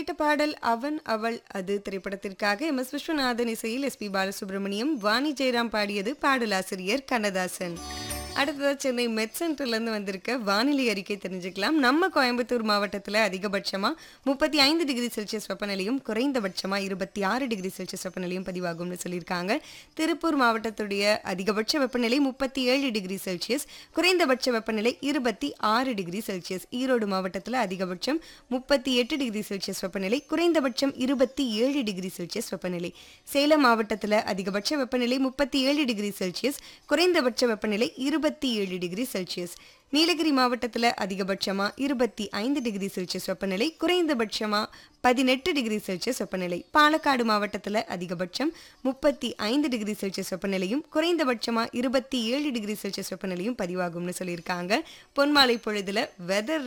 கேட்ட பாடல் அவன் அவள் அது திரைப்படத்திற்காக எம் எஸ் விஸ்வநாதன் இசையில் எஸ் பி பாலசுப்ரமணியம் வாணி ஜெயராம் பாடியது பாடலாசிரியர் கண்ணதாசன் அடுத்ததாக சென்னை மெட் சென்டர்லேருந்து வந்திருக்க வானிலை அறிக்கை தெரிஞ்சுக்கலாம் நம்ம கோயம்புத்தூர் மாவட்டத்தில் அதிகபட்சமாக முப்பத்தி ஐந்து டிகிரி செல்சியஸ் வெப்பநிலையும் குறைந்தபட்சமாக இருபத்தி ஆறு டிகிரி செல்சியஸ் வெப்பநிலையும் பதிவாகும்னு சொல்லியிருக்காங்க திருப்பூர் மாவட்டத்துடைய அதிகபட்ச வெப்பநிலை முப்பத்தி ஏழு டிகிரி செல்சியஸ் குறைந்தபட்ச வெப்பநிலை இருபத்தி ஆறு டிகிரி செல்சியஸ் ஈரோடு மாவட்டத்தில் அதிகபட்சம் முப்பத்தி எட்டு டிகிரி செல்சியஸ் வெப்பநிலை குறைந்தபட்சம் இருபத்தி ஏழு டிகிரி செல்சியஸ் வெப்பநிலை சேலம் மாவட்டத்தில் அதிகபட்ச வெப்பநிலை முப்பத்தி ஏழு டிகிரி செல்சியஸ் குறைந்தபட்ச வெப்பநிலை இருபத்தி ஏழு டிகிரி செல்சியஸ் நீலகிரி மாவட்டத்தில் அதிகபட்சமாக இருபத்தி ஐந்து டிகிரி செல்சியஸ் வெப்பநிலை குறைந்தபட்சமாக பதினெட்டு டிகிரி செல்சியஸ் வெப்பநிலை பாலக்காடு மாவட்டத்தில் அதிகபட்சம் முப்பத்தி ஐந்து டிகிரி செல்சியஸ் வெப்பநிலையும் குறைந்தபட்சமாக இருபத்தி ஏழு டிகிரி செல்சியஸ் வெப்பநிலையும் பதிவாகும்னு சொல்லியிருக்காங்க பொன்மாலை பொழுதுல வெதர்